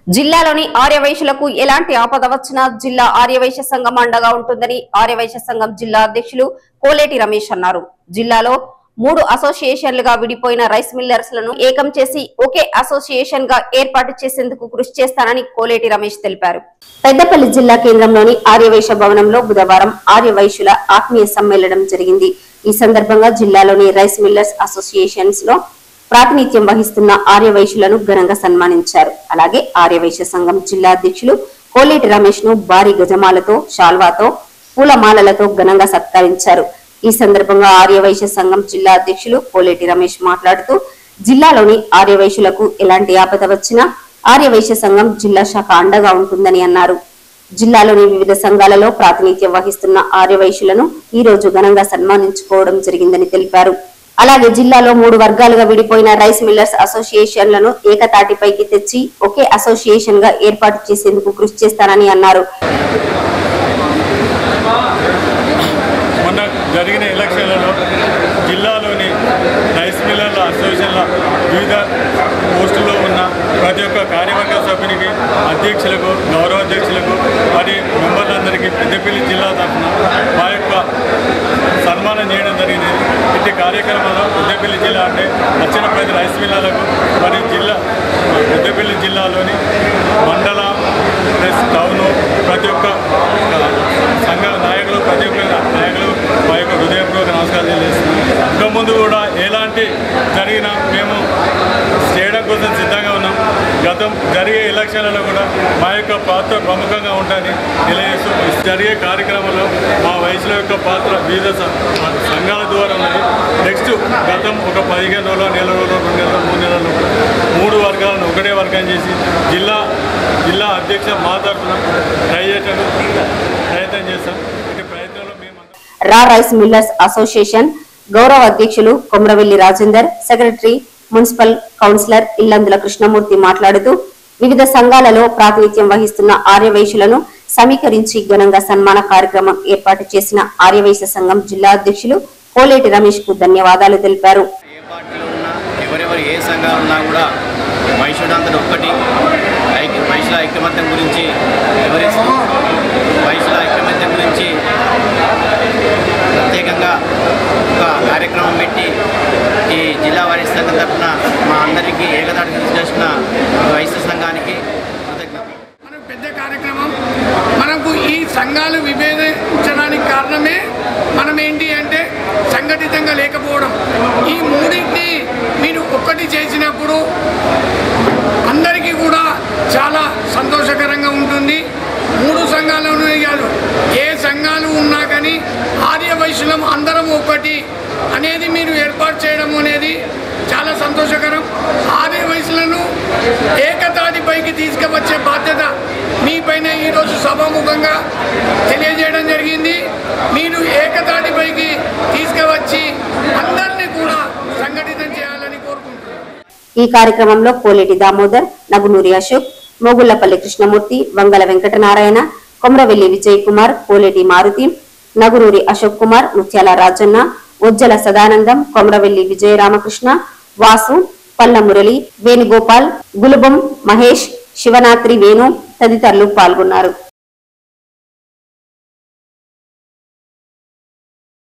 జిల్లాలోని ఆర్యవైశ్యులకు ఎలాంటి ఆపద వచ్చినా జిల్లా ఆర్యవైశ్య సంఘం అండగా ఉంటుందని ఆర్యవైశ్య సంఘం జిల్లా అధ్యక్షులు కోలేటి రమేష్ అన్నారు జిల్లాలో మూడు అసోసియేషన్లుగా విడిపోయిన రైస్ మిల్లర్స్ లను ఏకం చేసి ఒకే అసోసియేషన్ గా ఏర్పాటు చేసేందుకు కృషి చేస్తానని కోలేటి రమేష్ తెలిపారు పెద్దపల్లి జిల్లా కేంద్రంలోని ఆర్యవైశ్య భవనంలో బుధవారం ఆర్యవైశ్యుల ఆత్మీయ సమ్మేళనం జరిగింది ఈ సందర్భంగా జిల్లాలోని రైస్ మిల్లర్స్ అసోసియేషన్స్ లో ప్రాతినిధ్యం వహిస్తున్న ఆర్యవైశ్యులను ఘనంగా సన్మానించారు అలాగే ఆర్యవైశ్య సంఘం జిల్లా అధ్యక్షులు కోలేటి రమేష్ ను భారీ గజమాలతో శాల్వాతో పూలమాలలతో ఘనంగా సత్కరించారు ఈ సందర్భంగా ఆర్యవైశ్య సంఘం జిల్లా అధ్యక్షులు కోలేటి రమేష్ మాట్లాడుతూ జిల్లాలోని ఆర్యవైశ్యులకు ఎలాంటి ఆపద వచ్చినా ఆర్యవైశ్య సంఘం జిల్లా శాఖ అండగా ఉంటుందని అన్నారు జిల్లాలోని వివిధ సంఘాలలో ప్రాతినిధ్యం వహిస్తున్న ఆర్యవైశ్యులను ఈ రోజు ఘనంగా సన్మానించుకోవడం జరిగిందని తెలిపారు అలాగే జిల్లాలో మూడు వర్గాలుగా విడిపోయిన రైస్ మిల్లర్స్ అసోసియేషన్లను ఏకతాటిపైకి తెచ్చి ఒకే అసోసియేషన్ గా ఏర్పాటు చేసేందుకు కృషి చేస్తానని అన్నారు మొన్న జరిగిన ఎలక్షన్లలో జిల్లాలోని రైస్ మిల్లర్ల అసోసియేషన్ల వివిధ పోస్టుల్లో ఉన్న ప్రతి ఒక్క కార్యవర్గ సభ్యునికి అధ్యక్షులకు గౌరవ అధ్యక్షులకు మరి మెంబర్లందరికీ పెద్దపల్లి జిల్లా తరఫున మా యొక్క సన్మానం చేయడం జరిగింది ఇట్టి కార్యక్రమంలో పెద్దపల్లి జిల్లా అంటే వచ్చిన ప్రతి రైస్ మిల్లర్లకు మరి జిల్లా పెద్దపల్లి జిల్లాలోని మండల ప్లస్ టౌన్ ప్రతి ఒక్క సంఘ నాయకులు ప్రతి ఒక్క నాయకులు మా యొక్క హృదయపూర్వక నమస్కారం తెలియజేస్తున్నాం ఇంకా ముందు కూడా ఎలాంటి జరిగినా మేము చేయడం కోసం సిద్ధంగా ఉన్నాం గతం జరిగే ఎలక్షన్లలో కూడా మా యొక్క పాత్ర ప్రముఖంగా ఉంటుందని తెలియజేస్తూ జరిగే కార్యక్రమంలో మా వయసుల యొక్క పాత్ర వివిధ స- సంఘాల ద్వారా ఉన్నది నెక్స్ట్ గతం ఒక పదిహేను రోజులు నెల రోజులు రెండు నెలలు మూడు నెలలు మూడు వర్గాలను ఒకటే వర్గం చేసి జిల్లా జిల్లా అధ్యక్ష మా తరఫున ట్రై చేయడానికి ప్రయత్నం చేస్తాం ఇటు ప్రయత్నంలో మేము రా రైస్ మిల్లర్స్ అసోసియేషన్ గౌరవ అధ్యక్షులు Komaravelli Rajender secretary municipal councillor Illandula Krishnamurthy మాట్లాడుతూ వివిధ సంఘాలలో ప్రాతినిధ్యం వహిస్తున్న ఆర్యవైశ్యులను సమీకరించి ఘనంగా సన్మాన కార్యక్రమం ఏర్పాటు చేసిన ఆర్యవైశ్య సంఘం జిల్లా అధ్యక్షులు కోలేటి రమేష్ కు ధన్యవాదాలు తెలిపారు ఏ పార్టీలో ఉన్నా ఎవరెవరు ఏ సంఘాలు ఉన్నా కూడా వైశ్యుడంతటి ఒక్కటి ఐక్య వైశ్యుల ఐక్యమత్యం గురించి వివరిస్తూ వైశ్యుల ఐక్యమత్యం గురించి ప్రత్యేకంగా ఒక కార్యక్రమం పెట్టి ఈ జిల్లా వైశ్య సంఘం తరఫున మా అందరికీ ఏకదాటి కృషి చేసిన వైశ్య సంఘానికి కృతజ్ఞతలు మనం పెద్ద కార్యక్రమం మనకు ఈ సంఘాలు విభేదించడానికి కారణమే మనం ఏంటి అంటే సంఘటితంగా లేకపోవడం ఈ మూడింటిని మీరు ఒక్కటి చేసినప్పుడు అందరికీ కూడా చాలా సంతోషకరంగా ఉంటుంది మూడు సంఘాలను కాదు ఏ సంఘాలు ఉన్నా కానీ ఆర్య వైశ్యులం అందరం ఒకటి అనేది మీరు ఏర్పాటు చేయడం అనేది చాలా సంతోషకరం ఆర్య వయసులను ఏకతాటిపైకి తీసుకువచ్చే బాధ్యత మీపైన ఈరోజు సభాముఖంగా తెలియజేయడం జరిగింది మీరు ఏకతాటిపైకి తీసుకువచ్చి అందరినీ కూడా సంఘటితం చేయాలని కోరుకుంటున్నాను ఈ కార్యక్రమంలో కోలేటి దామోదర్ నగునూరి అశోక్ మోగుళ్లపల్లి కృష్ణమూర్తి వంగల వెంకటనారాయణ కొమరవెల్లి విజయ్ కుమార్ కోలేటి మారుతి నగునూరి అశోక్ కుమార్ ముత్యాల రాజన్న ఉజ్జల సదానందం కొమరవెల్లి విజయ రామకృష్ణ వాసు పల్ల మురళి వేణుగోపాల్ గులుబం మహేష్ శివనాత్రి వేణు తదితరులు పాల్గొన్నారు